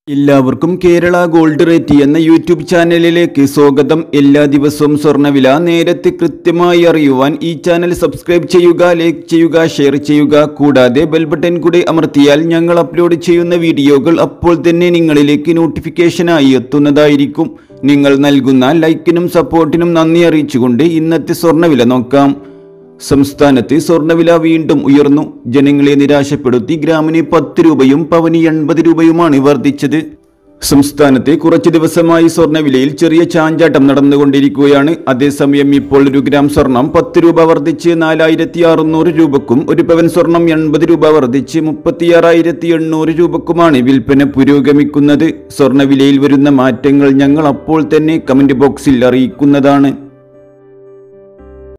എല്ലാവർക്കും Kerala gold rate എന്ന YouTube ചാനലിലേക്ക് സ്വാഗതം എല്ലാ ദിവസവും സ്വർണ്ണവില നേരത്തെ കൃത്യമായി അറിയുവാൻ ഈ ചാനൽ സബ്സ്ക്രൈബ് ചെയ്യുക ലൈക്ക് ചെയ്യുക ഷെയർ ചെയ്യുക കൂടാതെ ബെൽ ബട്ടൺ കൂടി അമർത്തിയാൽ ഞങ്ങൾ അപ്ലോഡ് ചെയ്യുന്ന വീഡിയോകൾ അപ്പോൾ തന്നെ നിങ്ങളിലേക്ക് നോട്ടിഫിക്കേഷനായി എത്തുന്നതായിരിക്കും നിങ്ങൾ നൽകുന്ന ലൈക്കിനും സപ്പോർട്ടിനും നന്ദി അറിയിച്ചുകൊണ്ട് ഇന്നത്തെ സ്വർണ്ണവില നോക്കാം സംസ്ഥാനത്ത് സ്വർണ്ണവില വീണ്ടും ഉയർന്നു ജനങ്ങളെ നിരാശപ്പെടുത്തി ഗ്രാമിന് പത്ത് രൂപയും പവന് എൺപത് രൂപയുമാണ് വർദ്ധിച്ചത് സംസ്ഥാനത്തെ കുറച്ചു ദിവസമായി സ്വർണ്ണവിലയിൽ ചെറിയ ചാഞ്ചാട്ടം നടന്നുകൊണ്ടിരിക്കുകയാണ് അതേസമയം ഇപ്പോൾ ഒരു ഗ്രാം സ്വർണം പത്ത് രൂപ വർദ്ധിച്ച് നാലായിരത്തി അറുന്നൂറ് രൂപക്കും ഒരു പവൻ സ്വർണം എൺപത് രൂപ വർദ്ധിച്ച് മുപ്പത്തിയാറായിരത്തി എണ്ണൂറ് രൂപക്കുമാണ് വിൽപ്പന പുരോഗമിക്കുന്നത് സ്വർണ്ണവിലയിൽ വരുന്ന മാറ്റങ്ങൾ ഞങ്ങൾ അപ്പോൾ തന്നെ കമന്റ് ബോക്സിൽ അറിയിക്കുന്നതാണ്